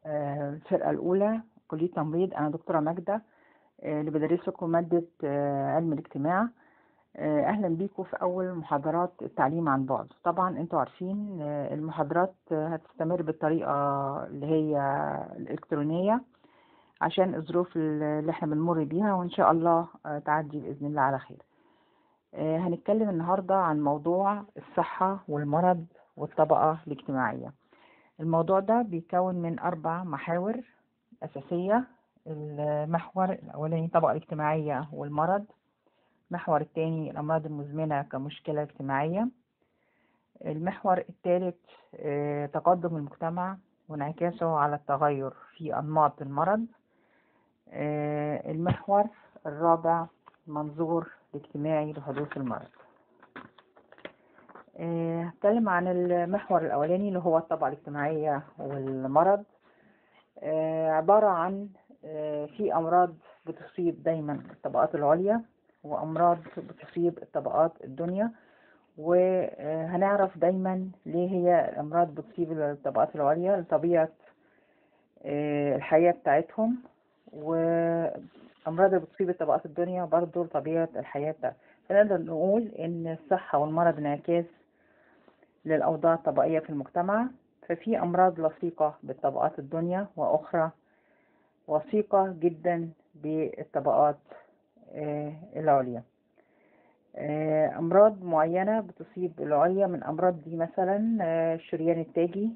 آه، الفرقة الأولى كلية تمريض أنا دكتورة ماجدة آه، اللي بدرس لكم مادة آه، علم الاجتماع آه، أهلا بيكم في أول محاضرات التعليم عن بعد طبعا أنتوا عارفين آه، المحاضرات آه، هتستمر بالطريقة اللي هي الإلكترونية عشان الظروف اللي احنا بنمر بيها وإن شاء الله آه، تعدي بإذن الله على خير آه، هنتكلم النهاردة عن موضوع الصحة والمرض والطبقة الاجتماعية الموضوع ده بيتكون من أربع محاور أساسية المحور الأولاني الطبقة الاجتماعية والمرض المحور الثاني الأمراض المزمنة كمشكلة اجتماعية المحور الثالث آه، تقدم المجتمع وانعكاسه على التغير في أنماط المرض آه، المحور الرابع منظور الاجتماعي لحدوث المرض آه، هتكلم عن المحور الأولاني اللي هو الطبقة الاجتماعية والمرض آه، عبارة عن آه، في أمراض بتصيب دايما الطبقات العليا وأمراض بتصيب الطبقات الدنيا وهنعرف دايما ليه هي الأمراض بتصيب الطبقات العليا لطبيعة آه، الحياة بتاعتهم وأمراض اللي بتصيب الطبقات الدنيا برضو لطبيعة الحياة بتاعتهم فنقدر نقول إن الصحة والمرض انعكاس للأوضاع الطبقية في المجتمع ففي أمراض لصيقة بالطبقات الدنيا وأخرى وثيقة جدا بالطبقات آه، العليا آه، أمراض معينة بتصيب العليا من أمراض دي مثلا آه، الشريان التاجي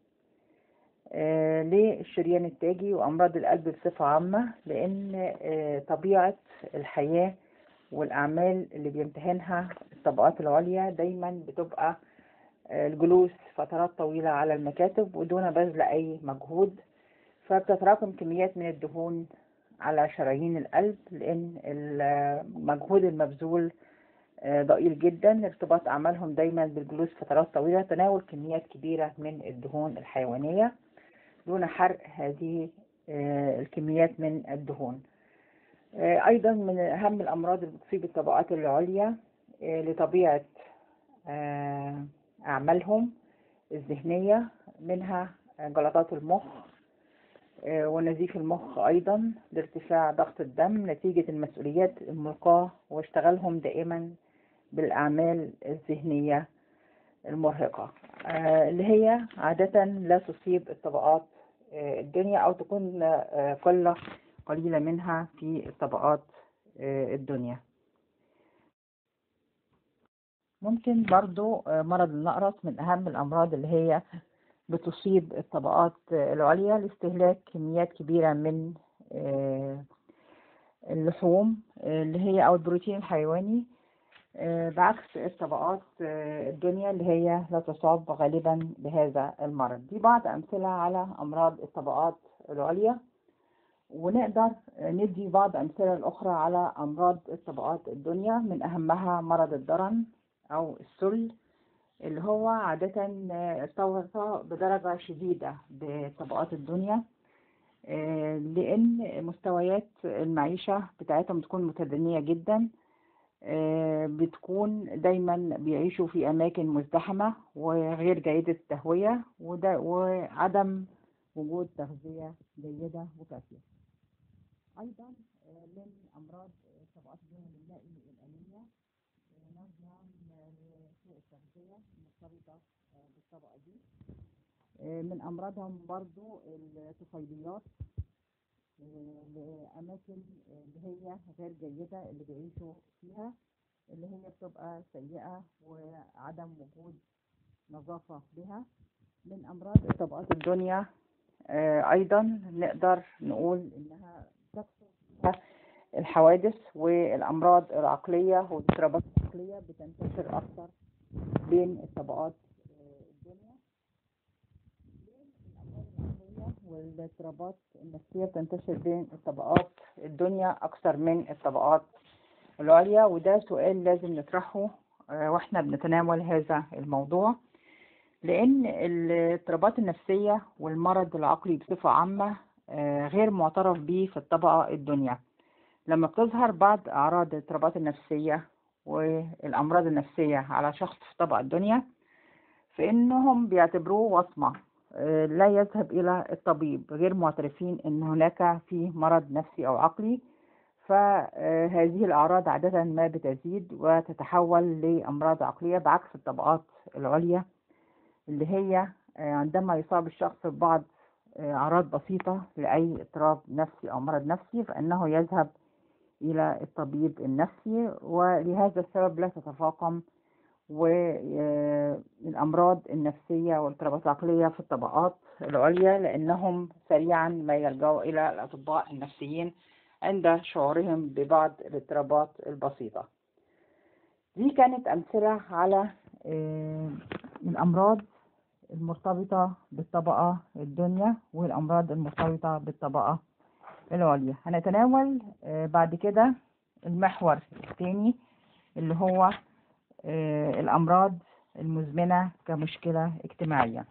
آه، ليه الشريان التاجي وأمراض القلب بصفة عامة لأن آه، طبيعة الحياة والأعمال اللي بيمتهنها الطبقات العليا دايما بتبقى آه، الجلوس فترات طويلة على المكاتب ودون بذل أي مجهود فبتتراكم كميات من الدهون على شرايين القلب لأن المجهود المبذول آه، ضئيل جدا ارتباط أعمالهم دايما بالجلوس فترات طويلة تناول كميات كبيرة من الدهون الحيوانية دون حرق هذه آه، الكميات من الدهون آه، أيضا من أهم الأمراض اللي بتصيب الطبقات العليا آه، لطبيعة آه، أعمالهم الذهنية منها جلطات المخ آه، ونزيف المخ أيضا لارتفاع ضغط الدم نتيجة المسؤوليات الملقاة واشتغلهم دائما بالأعمال الذهنية المرهقة آه، اللي هي عادة لا تصيب الطبقات آه، الدنيا أو تكون آه، قلة قليلة منها في الطبقات آه، الدنيا ممكن برضو آه، مرض النقرس من أهم الأمراض اللي هي بتصيب الطبقات آه، العليا لاستهلاك كميات كبيرة من آه، اللحوم آه، اللي هي أو البروتين الحيواني آه، بعكس الطبقات آه، الدنيا اللي هي لا تصاب غالبا بهذا المرض دي بعض أمثلة على أمراض الطبقات العليا ونقدر ندي بعض أمثلة الأخرى على أمراض الطبقات الدنيا من أهمها مرض الضرن أو السل اللي هو عادة آه، ارتبط بدرجة شديدة بطبقات الدنيا آه، لأن مستويات المعيشة بتاعتهم بتكون متدنية جدا آه، بتكون دايما بيعيشوا في أماكن مزدحمة وغير جيدة التهوية وده وعدم وجود تغذية جيدة وكافية أيضا آه، من أمراض الطبقات الدنيا بنلاقي الأنيميا آه، نازلة من سوء التغذية مرتبطة آه، بالطبقة دي آه، من أمراضهم برضو الطفيليات آه، لأماكن آه، اللي هي غير جيدة اللي بيعيشوا فيها اللي هي بتبقى سيئة وعدم وجود نظافة بها من أمراض الطبقات الدنيا آه، أيضا نقدر نقول إنها تكثر فيها الحوادث والأمراض العقلية والاضطرابات العقلية بتنتشر أكثر بين الطبقات آه، الدنيا الأمراض العقلية والاضطرابات النفسية بتنتشر بين الطبقات الدنيا أكثر من الطبقات العليا وده سؤال لازم نطرحه آه، واحنا بنتناول هذا الموضوع لأن الاضطرابات النفسية والمرض العقلي بصفة عامة آه، غير معترف به في الطبقة الدنيا لما بتظهر بعض أعراض الاضطرابات النفسية والأمراض النفسية على شخص في الطبقة الدنيا فإنهم بيعتبروه وصمة آه، لا يذهب إلى الطبيب غير معترفين أن هناك في مرض نفسي أو عقلي فهذه الأعراض عادة ما بتزيد وتتحول لأمراض عقلية بعكس الطبقات العليا اللي هي آه، عندما يصاب الشخص ببعض آه، أعراض بسيطة لأي اضطراب نفسي أو مرض نفسي فإنه يذهب إلى الطبيب النفسي ولهذا السبب لا تتفاقم والأمراض النفسية والاضطرابات العقلية في الطبقات العليا لأنهم سريعا ما يلجأوا إلى الأطباء النفسيين عند شعورهم ببعض الاضطرابات البسيطة دي كانت أمثلة على آه، الأمراض المرتبطة بالطبقة الدنيا والأمراض المرتبطة بالطبقة العليا هنتناول آه، بعد كده المحور الثاني اللي هو آه، الأمراض المزمنة كمشكلة اجتماعية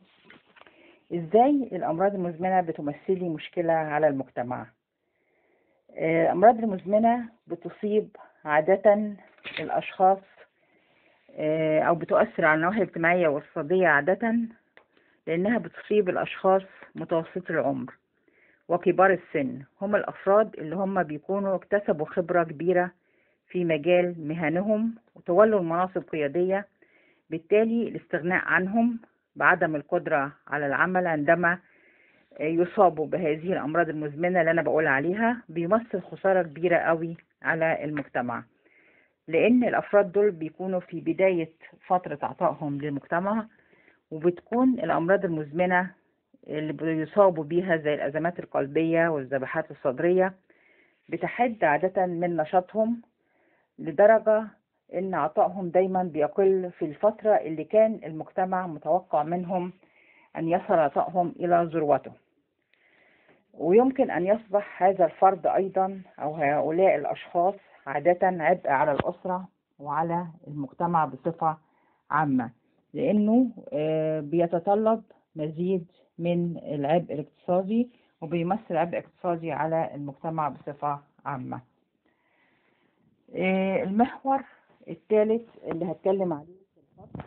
إزاي الأمراض المزمنة بتمثلي مشكلة على المجتمع آه، الأمراض المزمنة بتصيب عادة الأشخاص آه، أو بتؤثر على النواحي الاجتماعية والاقتصادية عادة لأنها بتصيب الأشخاص متوسط العمر وكبار السن هم الأفراد اللي هم بيكونوا اكتسبوا خبرة كبيرة في مجال مهنهم وتولوا المناصب قيادية بالتالي الاستغناء عنهم بعدم القدرة على العمل عندما يصابوا بهذه الأمراض المزمنة اللي أنا بقول عليها بيمثل خسارة كبيرة قوي على المجتمع لأن الأفراد دول بيكونوا في بداية فترة عطائهم للمجتمع وبتكون الأمراض المزمنة اللي بيصابوا بيها زي الأزمات القلبية والذبحات الصدرية بتحد عادة من نشاطهم لدرجة إن عطائهم دايما بيقل في الفترة اللي كان المجتمع متوقع منهم أن يصل عطائهم إلى ذروته ويمكن أن يصبح هذا الفرد أيضا أو هؤلاء الأشخاص عادة عبء على الأسرة وعلى المجتمع بصفة عامة لأنه آه، بيتطلب مزيد من العبء الاقتصادي وبيمثل عبء اقتصادي على المجتمع بصفة عامة آه، المحور الثالث اللي هتكلم عليه في الفصل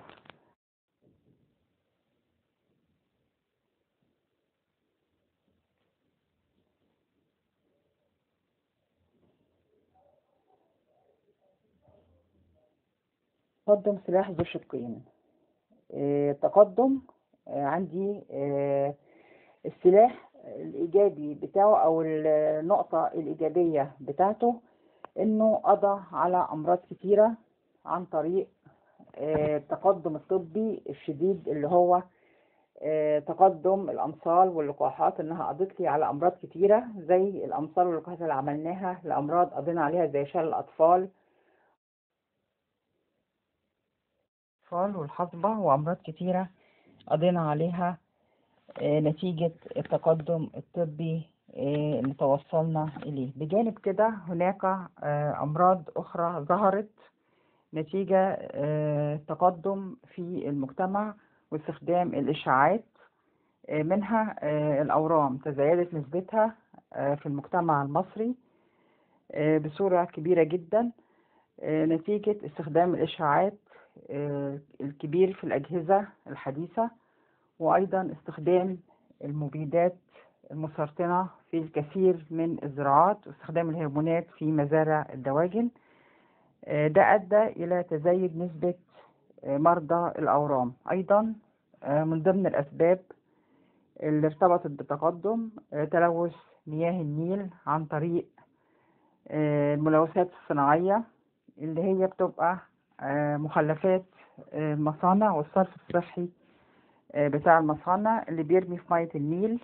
تقدم سلاح ذو شقين آه، تقدم آه، عندي آه، السلاح الإيجابي بتاعه أو النقطة الإيجابية بتاعته إنه قضى على أمراض كتيرة عن طريق التقدم الطبي الشديد اللي هو تقدم الأمصال واللقاحات إنها قضت لي على أمراض كتيرة زي الأمصال واللقاحات اللي عملناها لأمراض قضينا عليها زي شلل الأطفال الأطفال والحصبة وأمراض كتيرة قضينا عليها آه، نتيجة التقدم الطبي آه، اللي توصلنا إليه بجانب كده هناك آه، أمراض أخرى ظهرت نتيجة تقدم في المجتمع واستخدام الإشعاعات منها الأورام تزايدت نسبتها في المجتمع المصري بصورة كبيرة جدا نتيجة استخدام الإشعاعات آه، الكبير في الأجهزة الحديثة وأيضا استخدام المبيدات المسرطنة في الكثير من الزراعات واستخدام الهرمونات في مزارع الدواجن آه، ده أدى إلى تزايد نسبة آه، مرضى الأورام أيضا من ضمن الأسباب اللي ارتبطت بالتقدم تلوث مياه النيل عن طريق الملوثات الصناعية اللي هي بتبقى آه، مخلفات آه، المصانع والصرف الصحي آه، بتاع المصانع اللي بيرمي في مية النيل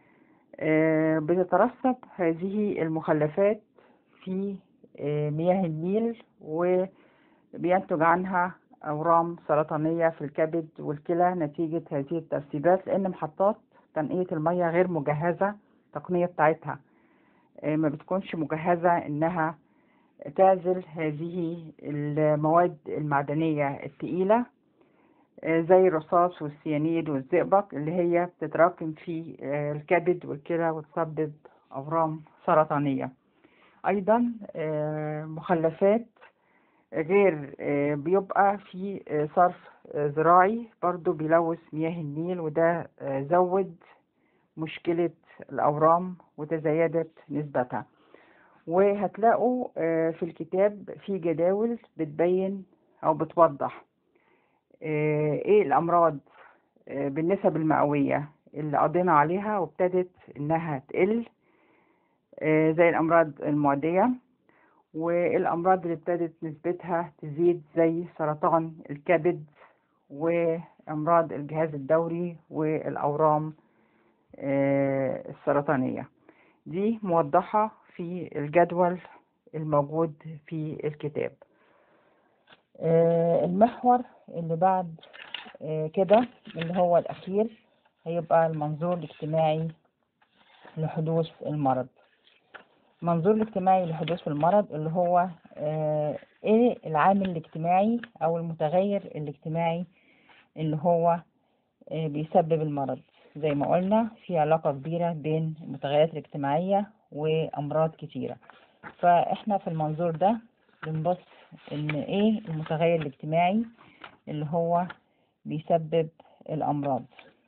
بتترسب هذه المخلفات في مياه النيل وبينتج عنها أورام سرطانية في الكبد والكلى نتيجة هذه الترسيبات لأن محطات تنقية المياه غير مجهزة التقنية بتاعتها ما بتكونش مجهزة إنها تعزل هذه المواد المعدنية الثقيلة آه، زي الرصاص والسيانيد والزئبق اللي هي بتتراكم في آه، الكبد والكلى وتسبب أورام سرطانية أيضا آه، مخلفات غير بيبقى في صرف آه، زراعي برضو بيلوث مياه النيل وده آه، زود مشكلة الأورام وتزايدت نسبتها وهتلاقوا آه، في الكتاب في جداول بتبين أو بتوضح آه، إيه الأمراض آه، بالنسب المئوية اللي قضينا عليها وابتدت إنها تقل آه، زي الأمراض المعدية والأمراض اللي ابتدت نسبتها تزيد زي سرطان الكبد وأمراض الجهاز الدوري والأورام آه، السرطانية دي موضحة في الجدول الموجود في الكتاب آه، المحور اللي بعد آه، كده اللي هو الأخير هيبقى المنظور الاجتماعي لحدوث المرض المنظور الاجتماعي لحدوث المرض اللي هو آه، ايه العامل الاجتماعي او المتغير الاجتماعي اللي هو آه، بيسبب المرض زي ما قلنا في علاقة كبيرة بين المتغيرات الاجتماعية وأمراض كتيرة فإحنا في المنظور ده بنبص إن إيه المتغير الاجتماعي اللي هو بيسبب الأمراض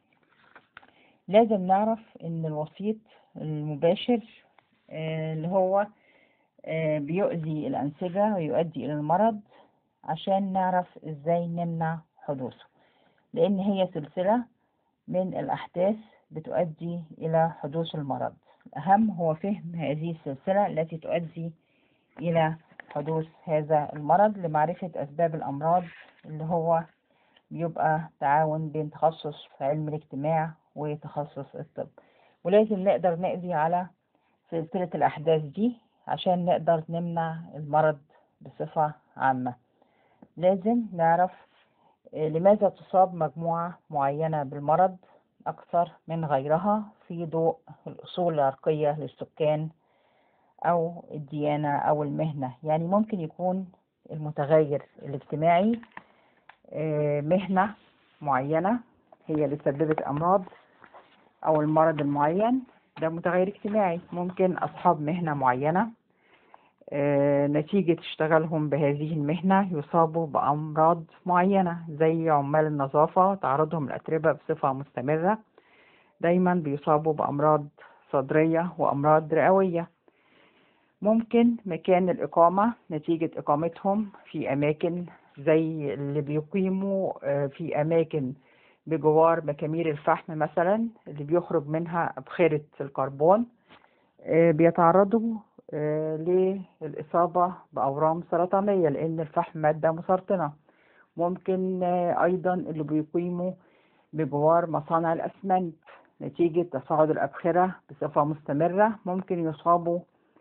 لازم نعرف إن الوسيط المباشر آه، اللي هو آه، بيؤذي الأنسجة ويؤدي إلى المرض عشان نعرف إزاي نمنع حدوثه لأن هي سلسلة من الأحداث بتؤدي إلى حدوث المرض الأهم هو فهم هذه السلسلة التي تؤدي إلى حدوث هذا المرض لمعرفة أسباب الأمراض اللي هو بيبقى تعاون بين تخصص في علم الاجتماع وتخصص الطب ولازم نقدر نقضي على سلسلة الأحداث دي عشان نقدر نمنع المرض بصفة عامة لازم نعرف آه، لماذا تصاب مجموعة معينة بالمرض أكثر من غيرها في ضوء الأصول العرقية للسكان أو الديانة أو المهنة يعني ممكن يكون المتغير الاجتماعي آه، مهنة معينة هي اللي سببت أمراض أو المرض المعين ده متغير اجتماعي ممكن أصحاب مهنة معينة آه، نتيجة اشتغالهم بهذه المهنة يصابوا بأمراض معينة زي عمال النظافة تعرضهم للأتربة بصفة مستمرة دايما بيصابوا بأمراض صدرية وأمراض رئوية ممكن مكان الإقامة نتيجة إقامتهم في أماكن زي اللي بيقيموا آه، في أماكن بجوار مكامير الفحم مثلا اللي بيخرج منها أبخرة الكربون آه، بيتعرضوا آه، للإصابة بأورام سرطانية لأن الفحم مادة مسرطنة ممكن آه، أيضا اللي بيقيموا بجوار مصانع الأسمنت نتيجة تصاعد الأبخرة بصفة مستمرة ممكن يصابوا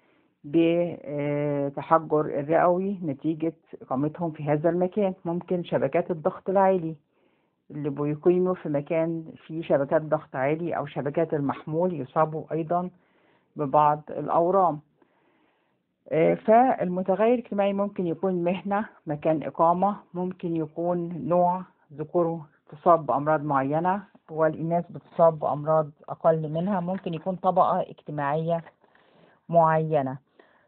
بتحجر الرئوي نتيجة إقامتهم في هذا المكان ممكن شبكات الضغط العالي اللي بيقيموا في مكان فيه شبكات ضغط عالي أو شبكات المحمول يصابوا أيضا ببعض الأورام آه، فالمتغير الاجتماعي ممكن يكون مهنة مكان إقامة ممكن يكون نوع ذكوره تصاب بأمراض معينة والإناث بتصاب بأمراض أقل منها ممكن يكون طبقة اجتماعية معينة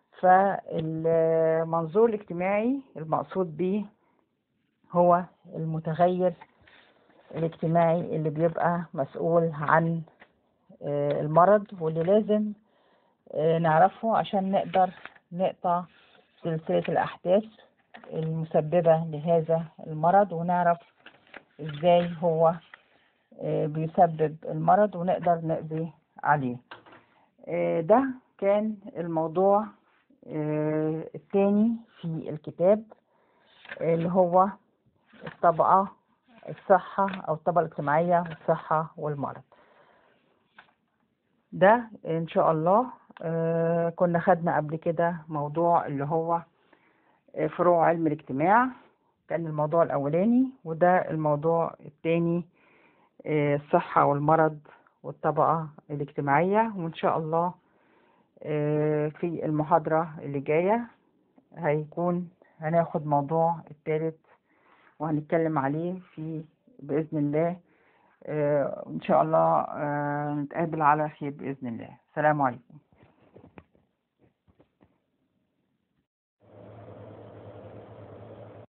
فالمنظور الاجتماعي المقصود به هو المتغير الاجتماعي اللي بيبقى مسؤول عن آه، المرض واللي لازم آه، نعرفه عشان نقدر نقطع سلسلة الأحداث المسببة لهذا المرض ونعرف ازاي هو آه، بيسبب المرض ونقدر نقضي عليه آه، ده كان الموضوع آه، الثاني في الكتاب اللي هو الطبقة الصحة أو الطبقة الاجتماعية والصحة والمرض ده إن شاء الله آه، كنا خدنا قبل كده موضوع اللي هو آه، فروع علم الاجتماع كان الموضوع الأولاني وده الموضوع الثاني الصحة والمرض والطبقة الاجتماعية وإن شاء الله آه، في المحاضرة اللي جاية هيكون هناخد موضوع الثالث وهنتكلم عليه في بإذن الله آه، إن شاء الله آه، نتقابل على خير بإذن الله السلام عليكم